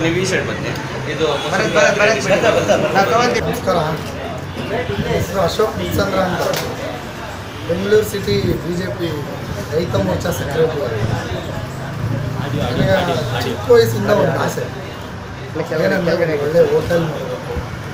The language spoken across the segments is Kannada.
ನೀವು ಈ ಸೈಡ್ ಬನ್ನಿ ಇದು ನಮಸ್ಕಾರ ಹೆಸರು ಅಶೋಕ್ ಚಂದ್ರ ಅಂತ Bengaluru city B J P Raitha Morcha secretary ನನಗೆ ಚಿಕ್ಕ ವಯಸ್ಸಿಂದ ಒಂದು ಆಸೆ ಏನಂದ್ರೆ ಒಳ್ಳೆ ಹೋಟೆಲ್ ಮಾಡಬೇಕು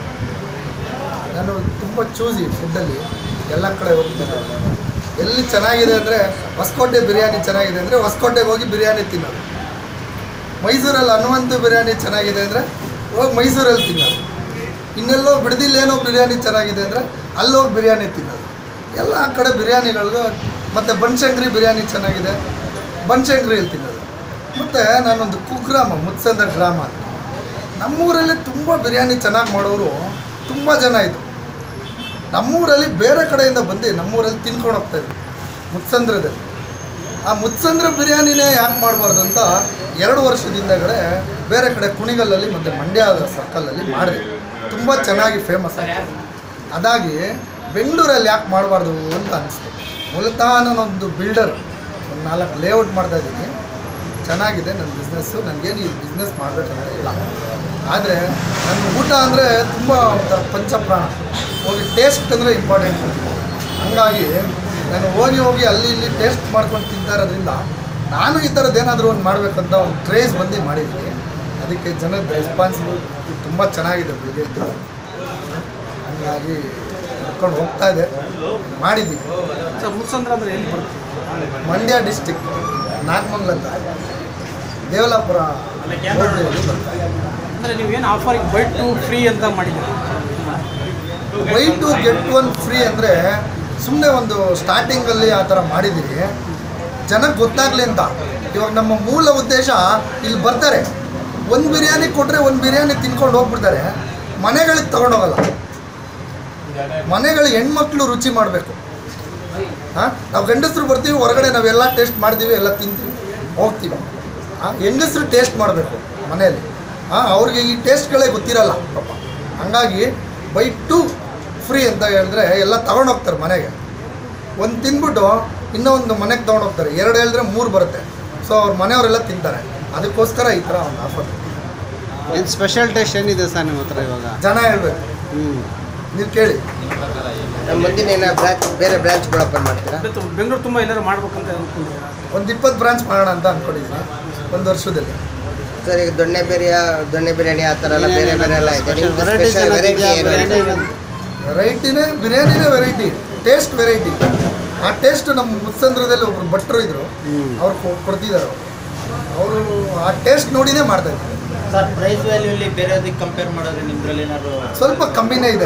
ನಾನು ತುಂಬ ಚೂಸಿ ಫುಡ್ಡಲ್ಲಿ ಎಲ್ಲ ಕಡೆ ಹೋಗ್ತೀನಿ ಎಲ್ಲಿ ಚೆನ್ನಾಗಿದೆ ಅಂದರೆ ಹೊಸಕೋಟೆ ಬಿರಿಯಾನಿ ಚೆನ್ನಾಗಿದೆ ಅಂದರೆ ಹೊಸಕೋಟೆಗೆ ಹೋಗಿ ಬಿರಿಯಾನಿ ತಿನ್ನೋದು ಮೈಸೂರಲ್ಲಿ ಹನುಮಂತು ಬಿರಿಯಾನಿ ಚೆನ್ನಾಗಿದೆ ಅಂದರೆ ಹೋಗಿ ಮೈಸೂರಲ್ಲಿ ತಿನ್ನೋದು ಇನ್ನೆಲ್ಲೋ ಬಿಡದಿಲ್ಲೇನೋ ಬಿರಿಯಾನಿ ಚೆನ್ನಾಗಿದೆ ಅಂದರೆ ಅಲ್ಲೋಗಿ ಬಿರಿಯಾನಿ ತಿನ್ನೋದು ಎಲ್ಲ ಕಡೆ ಬಿರಿಯಾನಿಗಳಿಗೂ ಮತ್ತು ಬನಶಂಕರಿ ಬಿರಿಯಾನಿ ಚೆನ್ನಾಗಿದೆ ಬನಶಂಕರಿಯಲ್ಲಿ ತಿನ್ನೋದು ಮತ್ತು ನಾನೊಂದು ಕುಗ್ರಾಮ ಮುತ್ಸಂದ್ರ ಗ್ರಾಮ ಅಂತ ನಮ್ಮೂರಲ್ಲಿ ತುಂಬ ಬಿರಿಯಾನಿ ಚೆನ್ನಾಗಿ ಮಾಡೋರು ತುಂಬ ಜನ ಇದ್ದರು ನಮ್ಮೂರಲ್ಲಿ ಬೇರೆ ಕಡೆಯಿಂದ ಬಂದು ನಮ್ಮೂರಲ್ಲಿ ತಿನ್ಕೊಂಡು ಹೋಗ್ತಾಯಿದ್ರು ಮುತ್ಸಂದ್ರದಲ್ಲಿ ಆ ಮುತ್ಸಂದ್ರ ಬಿರಿಯಾನಿನೇ ಯಾಕೆ ಮಾಡಬಾರ್ದು ಅಂತ ಎರಡು ವರ್ಷದಿಂದಗಡೆ ಬೇರೆ ಕಡೆ ಕುಣಿಗಲ್ಲಲ್ಲಿ ಮತ್ತು ಮಂಡ್ಯದ ಸರ್ಕಲಲ್ಲಿ ಮಾಡಿದೆ ತುಂಬ ಚೆನ್ನಾಗಿ ಫೇಮಸ್ ಆಯಿತು ಅದಾಗಿ ಬೆಂಗಳೂರಲ್ಲಿ ಯಾಕೆ ಮಾಡಬಾರ್ದು ಅಂತ ಅನಿಸ್ತು ಮೂಲತಃ ನಾನೊಂದು ಬಿಲ್ಡರ್ ಒಂದು ನಾಲ್ಕು ಲೇಔಟ್ ಮಾಡ್ತಾ ಇದ್ದೀನಿ ಚೆನ್ನಾಗಿದೆ ನನ್ನ ಬಿಸ್ನೆಸ್ಸು ನನಗೇನು ಈ ಬಿಸ್ನೆಸ್ ಮಾಡಬೇಕಂತ ಇಲ್ಲ ಆದರೆ ನನ್ನ ಊಟ ಅಂದರೆ ತುಂಬ ಒಂಥರ ಪಂಚಪ್ರಾಣ ಹೋಗಿ ಟೇಸ್ಟ್ ಅಂದರೆ ಇಂಪಾರ್ಟೆಂಟ್ ಹಂಗಾಗಿ ನಾನು ಹೋಗಿ ಹೋಗಿ ಅಲ್ಲಿ ಇಲ್ಲಿ ಟೇಸ್ಟ್ ಮಾಡ್ಕೊಂಡು ತಿಂತಾ ಇರೋದ್ರಿಂದ ನಾನು ಈ ಥರದ್ದು ಏನಾದರೂ ಒಂದು ಮಾಡಬೇಕಂತ ಒಂದು ಕ್ರೇಜ್ ಬಂದು ಮಾಡಿದ್ದೀನಿ ಅದಕ್ಕೆ ಜನದ ರೆಸ್ಪಾನ್ಸಿಬಲ್ ತುಂಬ ಚೆನ್ನಾಗಿದೆ ಬೆಳಿಗ್ಗೆ ಎದ್ದು. ಹಂಗಾಗಿ ನಡ್ಕೊಂಡು ಹೋಗ್ತಾ ಇದೆ ಮಾಡಿದ್ದೀನಿ ಸರ್ ಮುತ್ಸಂದ್ರ ಅಂದ್ರೆ ಎಲ್ಲಿ ಬರುತ್ತೆ ಮಂಡ್ಯ ಡಿಸ್ಟಿಕ್ ನಾಗಮಂಗಲ ಅಂತ ದೇವಲಾಪುರ ಹೋಬಳಿಯಲ್ಲಿ ಬರ್ತದೆ ಅಂದರೆ ನೀವು ಏನು ಆಫರ್ ಬೈ ಟು ಫ್ರೀ ಅಂತ ಮಾಡಿದ್ದೀರಿ buy two get one free ಅಂದರೆ ಸುಮ್ಮನೆ ಒಂದು ಸ್ಟಾರ್ಟಿಂಗಲ್ಲಿ ಆ ಥರ ಮಾಡಿದ್ದೀರಿ ಜನಕ್ಕೆ ಗೊತ್ತಾಗಲಿ ಅಂತ ಇವಾಗ ನಮ್ಮ ಮೂಲ ಉದ್ದೇಶ ಇಲ್ಲಿ ಬರ್ತಾರೆ ಒಂದು ಬಿರಿಯಾನಿ ಕೊಟ್ಟರೆ ಒಂದು ಬಿರಿಯಾನಿ ತಿನ್ಕೊಂಡು ಹೋಗ್ಬಿಡ್ತಾರೆ ಮನೆಗಳಿಗೆ ತೊಗೊಂಡೋಗಲ್ಲ ಮನೆಗಳಿಗೆ ಹೆಣ್ಮಕ್ಳು ರುಚಿ ಮಾಡಬೇಕು ಹಾಂ ನಾವು ಗಂಡಸರು ಬರ್ತೀವಿ ಹೊರಗಡೆ ನಾವೆಲ್ಲ ಟೇಸ್ಟ್ ಮಾಡ್ತೀವಿ ಎಲ್ಲ ತಿಂತೀವಿ ಹೋಗ್ತೀವಿ ಹಾಂ ಹೆಂಗಸರು ಟೇಸ್ಟ್ ಮಾಡಬೇಕು ಮನೆಯಲ್ಲಿ ಹಾಂ ಅವ್ರಿಗೆ ಈ ಟೇಸ್ಟ್ಗಳೇ ಗೊತ್ತಿರಲ್ಲ ಪಾಪ ಹಂಗಾಗಿ ಬೈ ಟು ಫ್ರೀ ಅಂತ ಹೇಳಿದ್ರೆ ಎಲ್ಲ ತಗೊಂಡೋಗ್ತಾರೆ ಮನೆಗೆ ಒಂದು ತಿಂದ್ಬಿಟ್ಟು ಇನ್ನೂ ಒಂದು ಮನೆಗೆ ತೊಗೊಂಡೋಗ್ತಾರೆ ಎರಡು ಹೇಳಿದ್ರೆ ಮೂರು ಬರುತ್ತೆ ಸೊ ಅವ್ರ ಮನೆಯವರೆಲ್ಲ ತಿಂತಾರೆ ಅದಕ್ಕೋಸ್ಕರ ಈ ಥರ ಒಂದು ಆಫರ್ ಏನು ಸ್ಪೆಷಲ್ ಟೇಸ್ಟ್ ಏನಿದೆ ಸರ್ ನಿಮ್ಮ ಹತ್ರ ಇವಾಗ ಜನ ಹೇಳ್ಬೇಕು ಹ್ಞೂ ನೀವು ಕೇಳಿ ನಮ್ಮ ಮುಂದಿನ ಏನೋ ಬ್ರಾಂಚ್ ಬೇರೆ ಬ್ರಾಂಚ್ಗಳು ಓಪನ್ ಮಾಡ್ತೀರಾ ಇವತ್ತು ಬೆಂಗಳೂರು ತುಂಬ ಎಲ್ಲರೂ ಮಾಡ್ಬೇಕಂತ ಅನ್ಕೊಂಡಿದ್ದೀರಾ ಒಂದು ಇಪ್ಪತ್ತು ಬ್ರಾಂಚ್ ಮಾಡೋಣ ಅಂತ ಅಂದ್ಕೊಂಡಿದ್ದೀನಿ ಒಂದು ವರ್ಷದಲ್ಲಿ ಸರ್ ಈಗ ದೊಣ್ಣೆ ಬೇರೆಯ ದೊಣ್ಣೆ ಬಿರಿಯಾನಿ ಆ ಥರ ಎಲ್ಲ ಬೇರೆ ಬೇರೆ ಎಲ್ಲ ಇದೆ special varieties special variety variety ಏನು ವೆರೈಟಿನೇ ಬಿರಿಯಾನಿನೇ ವೆರೈಟಿ ಟೇಸ್ಟ್ ವೆರೈಟಿ ಆ ಟೇಸ್ಟ್ ನಮ್ಮ ಮುತ್ಸಂದ್ರದಲ್ಲಿ ಒಬ್ರು ಭಟ್ರು ಇದ್ರು ಅವ್ರು ಕೊ- ಕೊಡ್ತಿದ್ದಾರೆ ಅವರು ಆ ಟೇಸ್ಟ್ ನೋಡಿನೇ ಮಾಡ್ತಾ ಇದ್ದಾರೆ ಸರ್ ಪ್ರೈಸ್ ವ್ಯಾಲ್ಯೂಲಿ ಬೇರೆದಕ್ಕೆ ಕಂಪೇರ್ ಮಾಡಿದ್ರೆ ನಿಮ್ದ್ರಲ್ಲಿ ಏನಾದ್ರು ಸ್ವಲ್ಪ ಕಮ್ಮಿನೇ ಇದೆ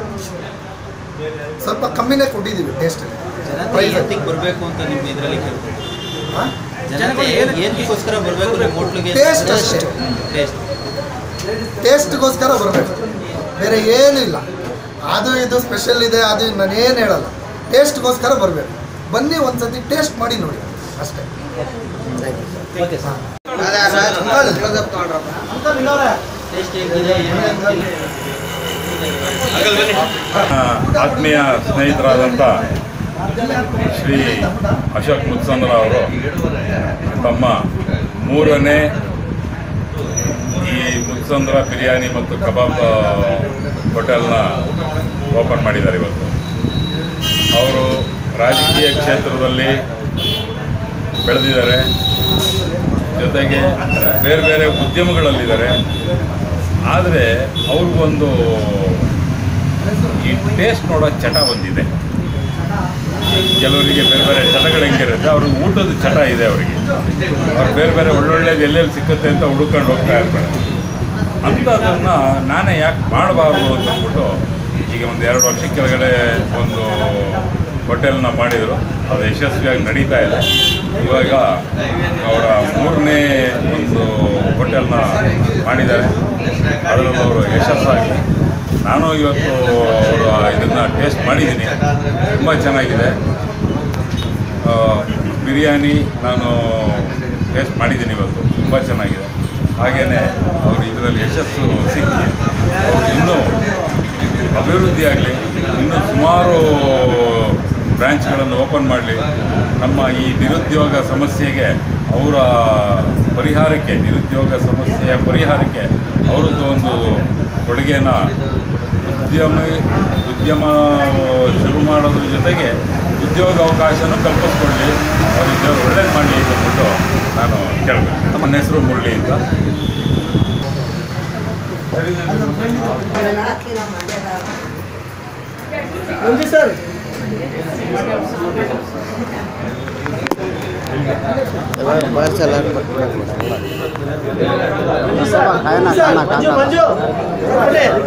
ಸ್ವಲ್ಪ ಕಮ್ಮಿನೇ ಕೊಟ್ಟಿದ್ದೀವಿ ಟೇಸ್ಟಲ್ಲಿ ಜನತೆ ಏನಕ್ಕೆ ಬರಬೇಕು ಅಂತ ನಿಮ್ಮ ಇದರಲ್ಲಿ ಕೇಳ್ಬೋದು ಹಾಂ ಜನತೆ ಏನಕ್ಕೋಸ್ಕರ ಬರಬೇಕು ನಿಮ್ಮ ಹೋಟ್ಲಿಗೆ Taste ಅಷ್ಟೇ. ಟೇಸ್ಟ್ ಟೇಸ್ಟ್ಗೋಸ್ಕರ ಬರಬೇಕು ಬೇರೆ ಏನೂ ಇಲ್ಲ ಅದು ಇದು ಸ್ಪೆಷಲ್ ಇದೆ ಅದು ನಾನೇನು ಹೇಳಲ್ಲ ಟೇಸ್ಟ್ಗೋಸ್ಕರ ಬರಬೇಕು ಬನ್ನಿ ಒಂದ್ಸತಿ ಟೇಸ್ಟ್ ಮಾಡಿ ನೋಡಿ ಅಷ್ಟೇ ಓಕೆ ಸರ್ ಕ್ಲೋಸಪ್ ತೊಗೊಂಡ್ರಪ್ಪ ಟೇಸ್ಟ್ ಹೇಗಿದೆ ಏನು ಅಂತಿಲ್ಲ. ಆತ್ಮೀಯ ಸ್ನೇಹಿತರಾದಂಥ ಶ್ರೀ ಅಶೋಕ್ ಮುತ್ಸಂದ್ರ ಅವರು ತಮ್ಮ ಮೂರನೇ ಈ ಮುತ್ಸಂದ್ರ ಬಿರಿಯಾನಿ ಮತ್ತು ಕಬಾಬ್ ಹೋಟೆಲ್ನ ಓಪನ್ ಮಾಡಿದ್ದಾರೆ ಇವತ್ತು ಅವರು ರಾಜಕೀಯ ಕ್ಷೇತ್ರದಲ್ಲಿ ಬೆಳೆದಿದ್ದಾರೆ ಜೊತೆಗೆ ಬೇರೆ ಬೇರೆ ಉದ್ಯಮಗಳಲ್ಲಿದ್ದಾರೆ ಆದರೆ ಅವ್ರಿಗೊಂದು ಈ ಟೇಸ್ಟ್ ನೋಡೋ ಚಟ ಒಂದಿದೆ ಕೆಲವರಿಗೆ ಬೇರೆ ಬೇರೆ ಚಟಗಳು ಹೆಂಗಿರುತ್ತೆ ಅವ್ರಿಗೆ ಊಟದ ಚಟ ಇದೆ ಅವರಿಗೆ ಅವ್ರು ಬೇರೆ ಬೇರೆ ಒಳ್ಳೊಳ್ಳೆದು ಎಲ್ಲೆಲ್ಲಿ ಸಿಕ್ಕುತ್ತೆ ಅಂತ ಹುಡುಕೊಂಡು ಹೋಗ್ತಾ ಇರ್ತಾರೆ ಅಂಥದ್ದನ್ನು ನಾನೇ ಯಾಕೆ ಮಾಡಬಾರ್ದು ಅಂತ ಅಂದ್ಬಿಟ್ಟು ಈಗ ಒಂದು ಎರಡು ವರ್ಷ ಕೆಳಗಡೆ ಒಂದು ಹೋಟೆಲ್ನ ಮಾಡಿದರು ಅದು ಯಶಸ್ವಿಯಾಗಿ ನಡೀತಾ ಇದೆ ಇವಾಗ ಅವರ ಮೂರನೇ ಒಂದು ಹೋಟೆಲ್ನ ಮಾಡಿದ್ದಾರೆ ಅದರಲ್ಲಿ ಅವರು ಯಶಸ್ಸಾಗಿ ನಾನು ಇವತ್ತು ಅವರು ಇದನ್ನು ಟೇಸ್ಟ್ ಮಾಡಿದ್ದೀನಿ ತುಂಬ ಚೆನ್ನಾಗಿದೆ ಆ, ಬಿರಿಯಾನಿ ನಾನು ಟೇಸ್ಟ್ ಮಾಡಿದ್ದೀನಿ ಇವತ್ತು ತುಂಬ ಚೆನ್ನಾಗಿದೆ ಹಾಗೆಯೇ ಅವರು ಇದರಲ್ಲಿ ಯಶಸ್ಸು ಸಿಕ್ಕಿ ಅವರು ಇನ್ನೂ ಅಭಿವೃದ್ಧಿ ಆಗಲಿ ಇನ್ನೂ ಸುಮಾರು ಬ್ರ್ಯಾಂಚ್ಗಳನ್ನು ಓಪನ್ ಮಾಡಲಿ ನಮ್ಮ ಈ ನಿರುದ್ಯೋಗ ಸಮಸ್ಯೆಗೆ ಅವರ ಪರಿಹಾರಕ್ಕೆ ನಿರುದ್ಯೋಗ ಸಮಸ್ಯೆಯ ಪರಿಹಾರಕ್ಕೆ ಅವರದ್ದು ಒಂದು ಕೊಡುಗೆನ ಉದ್ಯಮ ಉದ್ಯಮ ಶುರು ಮಾಡೋದ್ರ ಜೊತೆಗೆ ಉದ್ಯೋಗ ಅವಕಾಶನೂ ಕಲ್ಪಿಸ್ಕೊಳ್ಳಿ ಅವರಿಗೆ ಒಳ್ಳೇದು ಮಾಡಲಿ ಅಂದ್ಬಿಟ್ಟು ನಾನು ಕೇಳಬೇಕು ನನ್ನ ಹೆಸರು ಮುರಳಿ ಅಂತ ಬರ್ಸ್ ಎಲ್ಲ ಕೊಟ್ಬಿಡೋದು ಮೇಡಮ್. खाया ना खाना खाता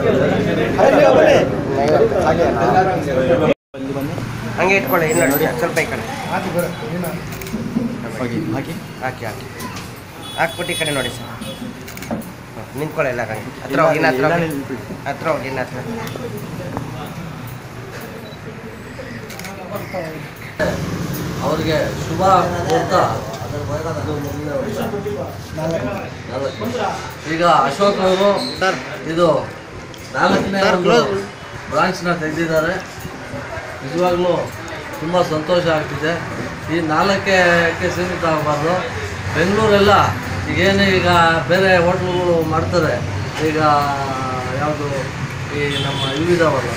ಹಂಗೆ ಇಟ್ಕೊಳ್ಳಿ ಇಲ್ಲ ನೋಡಿ ಸ್ವಲ್ಪ ಈ ಕಡೆ ಹಾಕಿ ಬೇಡ ನೀನು ಹಾಕಿ ಹಾಕಿ ಹಾಕಿ ಹಾಕ್ಬಿಟ್ಟು ಈ ಕಡೆ ನೋಡಿ ಸರ್ ನಿಂತ್ಕೊಳ್ಳಿ ಎಲ್ಲ ಹಂಗೆ ಹತ್ರ ಹೋಗಿ ಇನ್ನು ಹತ್ರ ಹೋಗಿ. ಹತ್ರ ಹೋಗಿ ಇನ್ನು ಹತ್ರ ಅವರಿಗೆ ಶುಭ ಕೋರ್ತಾ ಈಗ ಅಶೋಕ್ ಅವರು ಇದು ನಾಲ್ಕನೇ ಸರ್, ಒಂದು close. ಬ್ರಾಂಚ್ನ ತೆಗೆದಿದ್ದಾರೆ ನಿಜವಾಗ್ಲೂ ತುಂಬ ಸಂತೋಷ ಆಗ್ತಿದೆ ಈ ನಾಲ್ಕಕ್ಕೆ ಸೀಮಿತ ಆಗಬಾರ್ದು ಬೆಂಗಳೂರೆಲ್ಲ ಈಗೇನು ಈಗ ಬೇರೆ ಹೋಟ್ಲುಗಳು ಮಾಡ್ತಾರೆ ಈಗ ಯಾವುದು ಈ ನಮ್ಮ ಇವಿದಾವಲ್ಲ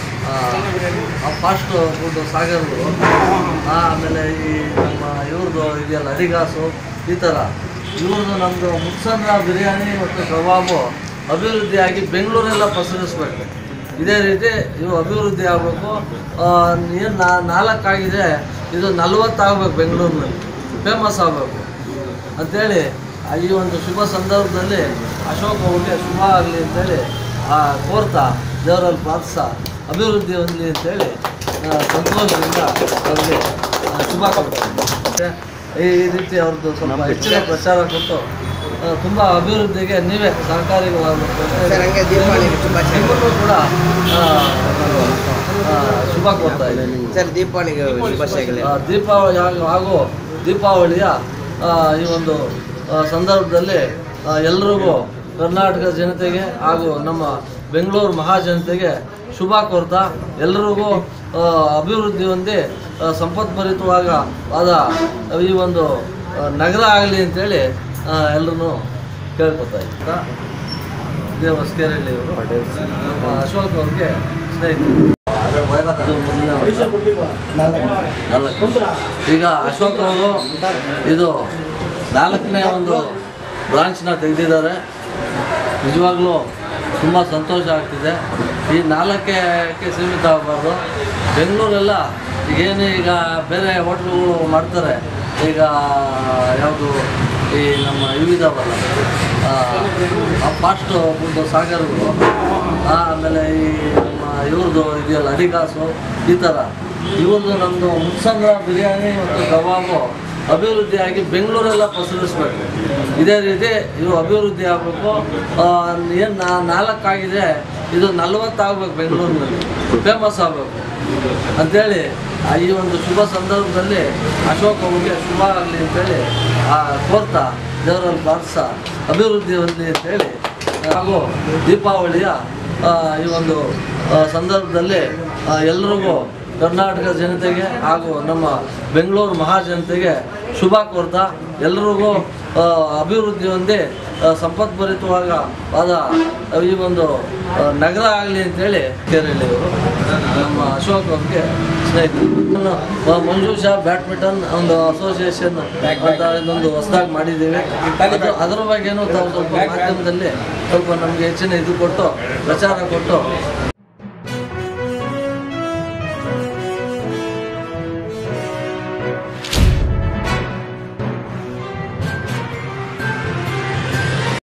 ಫಾಸ್ಟ್ ಫುಡ್ ಸಾಗರ್ಗಳು ಆಮೇಲೆ ಈ ನಮ್ಮ ಇವ್ರದ್ದು ಇದೆಯಲ್ಲ ಅಡಿಗಾಸು ಈ ಥರ ಇವ್ರದ್ದು ನಮ್ಮದು ಮುಕ್ಸಂದ್ರ ಬಿರಿಯಾನಿ ಮತ್ತು ಕಬಾಬು ಅಭಿವೃದ್ಧಿಯಾಗಿ ಬೆಂಗಳೂರೆಲ್ಲ ಪಸರಿಸ್ಬೇಕು ಇದೇ ರೀತಿ ಇವು ಅಭಿವೃದ್ಧಿ ಆಗಬೇಕು ಏನು ನಾಲ್ಕಾಗಿದೆ ಇದು ನಲ್ವತ್ತಾಗಬೇಕು ಬೆಂಗಳೂರಿನಲ್ಲಿ ಫೇಮಸ್ ಆಗಬೇಕು ಅಂಥೇಳಿ ಆ ಈ ಒಂದು ಶುಭ ಸಂದರ್ಭದಲ್ಲಿ ಅಶೋಕ್ ಅವ್ರಿಗೆ ಶುಭ ಆಗಲಿ ಅಂತೇಳಿ ಆ ಕೋರ್ತಾ ದೇವರಲ್ಲಿ ಪ್ರಾರ್ಥಿಸ ಅಭಿವೃದ್ಧಿ ಹೊಂದಲಿ ಅಂತೇಳಿ ಆ, ಸಂತೋಷದಿಂದ ಅವ್ರಿಗೆ ಆ, ಶುಭ ಕೊಡ್ತಾರೆ ಮತ್ತೆ ಈ ರೀತಿ ಅವ್ರದ್ದು ಸ್ವಲ್ಪ ಹೆಚ್ಚಿನ ಪ್ರಚಾರ ಕೊಟ್ಟು ತುಂಬ ಅಭಿವೃದ್ಧಿಗೆ ನೀವೇ ಸಹಕಾರಿಗಳಾಗಬೇಕು ಅಂತ ಸರ್ ಹಂಗೆ ದೀಪಾವಳಿಗೆ ಶುಭಾಶಯ ನಿಮ್ಮನ್ನು ಕೂಡ ಆ, ನಾನು, ಆ, ಶುಭ ಕೊಡ್ತಾ ಇದ್ದೀನಿ ಸರ್ ದೀಪಾವಳಿಗೆ ಶುಭಾಶಯಗಳು ಆ, ದೀಪಾವಳಿ ಹಾಗೂ ಹಾಗೂ ದೀಪಾವಳಿಯ ಆ, ಈ ಒಂದು ಆ, ಸಂದರ್ಭದಲ್ಲಿ ಆ, ಎಲ್ರಿಗೂ ಕರ್ನಾಟಕ ಜನತೆಗೆ ಹಾಗೂ ನಮ್ಮ ಬೆಂಗಳೂರು ಮಹಾಜನತೆಗೆ ಶುಭ ಕೋರ್ತಾ ಎಲ್ರಿಗೂ ಆ, ಅಭಿವೃದ್ಧಿ ಹೊಂದಿ ಆ, ಸಂಪತ್ಭರಿತವಾಗ ಆದ ಈ ಒಂದು ಆ, ನಗರ ಆಗಲಿ ಅಂತೇಳಿ ಎಲ್ಲರೂ ಕೇಳ್ಕೊತಾ ಇದ್ದ ಇದೇ ಹೊಸಕೆರೆಯಲ್ಲಿ ಇವರು ನಮ್ಮ ಅಶೋಕ್ ಅವ್ರಿಗೆ ಸ್ನೇಹಿತರು ಇದು ಮೊದಲನೇ ವರ್ಷ. ನಾಲ್ಕು. ಈಗ ಅಶೋಕ್ ಅವರು ಇದು ನಾಲ್ಕನೇ ಒಂದು ಬ್ರಾಂಚ್ನ ತೆಗೆದಿದ್ದಾರೆ ನಿಜವಾಗ್ಲೂ ತುಂಬ ಸಂತೋಷ ಆಗ್ತಿದೆ ಈ ನಾಲ್ಕಕ್ಕೆ ಸೀಮಿತ ಆಗಬಾರ್ದು ಬೆಂಗಳೂರೆಲ್ಲ ಈಗೇನು ಈಗ ಬೇರೆ ಹೋಟ್ಲುಗಳು ಮಾಡ್ತಾರೆ ಈಗ ಯಾವುದು ಈ ನಮ್ಮ ಇವಿದಾವಲ್ಲ ಫಾಸ್ಟ್ ಫುಡ್ ಸಾಗರ್ಗಳು ಆಮೇಲೆ ಈ ನಮ್ಮ ಇವ್ರದ್ದು ಇದೆಯಲ್ಲ ಅಡಿಗಾಸು ಈ ಥರ ಇವ್ರದ್ದು ನಮ್ಮದು ಮುತ್ಸಂದ್ರ ಬಿರಿಯಾನಿ ಮತ್ತು ಕಬಾಬು ಅಭಿವೃದ್ಧಿಯಾಗಿ ಬೆಂಗಳೂರೆಲ್ಲ ಪಸರಿಸ್ಬೇಕು ಇದೇ ರೀತಿ ಇವು ಅಭಿವೃದ್ಧಿ ಆಗಬೇಕು ಏನು ನಾಲ್ಕಾಗಿದೆ ಇದು ನಲ್ವತ್ತಾಗಬೇಕು ಬೆಂಗಳೂರಿನಲ್ಲಿ ಫೇಮಸ್ ಆಗಬೇಕು ಅಂಥೇಳಿ ಆ ಈ ಒಂದು ಶುಭ ಸಂದರ್ಭದಲ್ಲಿ ಅಶೋಕ್ ಅವ್ರಿಗೆ ಶುಭ ಆಗಲಿ ಅಂತೇಳಿ ಆ ಕೋರ್ತಾ ದೇವರಲ್ಲಿ ಪ್ರಾರ್ಥಿಸ ಅಭಿವೃದ್ಧಿ ಹೊಂದಲಿ ಅಂತೇಳಿ ಹಾಗೂ ದೀಪಾವಳಿಯ ಆ, ಈ ಒಂದು ಆ, ಸಂದರ್ಭದಲ್ಲಿ ಆ, ಎಲ್ರಿಗೂ ಕರ್ನಾಟಕ ಜನತೆಗೆ ಹಾಗೂ ನಮ್ಮ ಬೆಂಗಳೂರು ಮಹಾಜನತೆಗೆ ಶುಭ ಕೋರ್ತಾ ಎಲ್ರಿಗೂ ಆ, ಅಭಿವೃದ್ಧಿ ಹೊಂದಿ ಆ, ಸಂಪತ್ಭರಿತವಾಗ ಆದ ಈ ಒಂದು ಆ, ನಗರ ಆಗಲಿ ಅಂತೇಳಿ ಕೇರಳಿ ಅವರು ನಮ್ಮ ಅಶೋಕ್ ಅವ್ರಿಗೆ ಸ್ನೇಹಿತರು ನಾನು, ಆ, ಮಂಜೂಷ ಬ್ಯಾಡ್ಮಿಂಟನ್ ಒಂದು ಅಸೋಸಿಯೇಷನ್ ಅಂತ ಇದೊಂದು ಹೊಸದಾಗಿ ಮಾಡಿದ್ದೀವಿ ಅದು ಅದರ ಬಗ್ಗೆನೂ ತಾವು ಸ್ವಲ್ಪ ಮಾಧ್ಯಮದಲ್ಲಿ ಸ್ವಲ್ಪ ನಮಗೆ ಹೆಚ್ಚಿನ ಇದು ಕೊಟ್ಟು ಪ್ರಚಾರ ಕೊಟ್ಟು